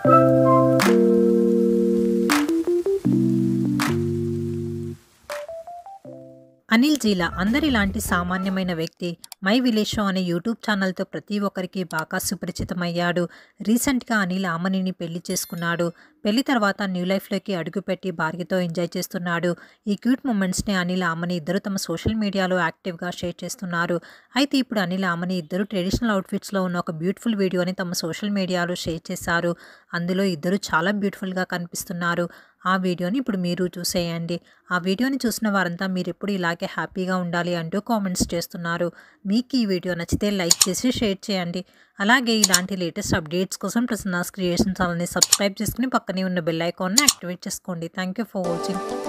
అనిల్ జీలా అందరిలాంటి సామాన్యమైన వ్యక్తి మై విలేజ్ షో అనే యూట్యూబ్ ఛానల్తో ప్రతి ఒక్కరికి బాగా సుపరిచితమయ్యాడు రీసెంట్గా అనిల్ ఆమనిని పెళ్లి చేసుకున్నాడు పెళ్లి తర్వాత న్యూ లైఫ్లోకి అడుగుపెట్టి భార్యతో ఎంజాయ్ చేస్తున్నాడు ఈ క్యూట్ మూమెంట్స్ని అనిల్ ఆమని ఇద్దరు తమ సోషల్ మీడియాలో యాక్టివ్గా షేర్ చేస్తున్నారు అయితే ఇప్పుడు అనిల్ ఆమని ఇద్దరు ట్రెడిషనల్ అవుట్ఫిట్స్లో ఉన్న ఒక బ్యూటిఫుల్ వీడియోని తమ సోషల్ మీడియాలో షేర్ చేశారు అందులో ఇద్దరు చాలా బ్యూటిఫుల్గా కనిపిస్తున్నారు ఆ వీడియోని ఇప్పుడు మీరు చూసేయండి ఆ వీడియోని చూసిన వారంతా మీరు ఎప్పుడు ఇలాగే హ్యాపీగా ఉండాలి అంటూ కామెంట్స్ చేస్తున్నారు మీకు ఈ వీడియో నచ్చితే లైక్ చేసి షేర్ చేయండి అలాగే ఇలాంటి లేటెస్ట్ అప్డేట్స్ కోసం ప్రసన్నాస్ క్రియేషన్ ఛానల్ని సబ్స్క్రైబ్ చేసుకుని పక్కనే ఉన్న బెల్ ఐకాన్ని యాక్టివేట్ చేసుకోండి థ్యాంక్ యూ ఫర్ వాచింగ్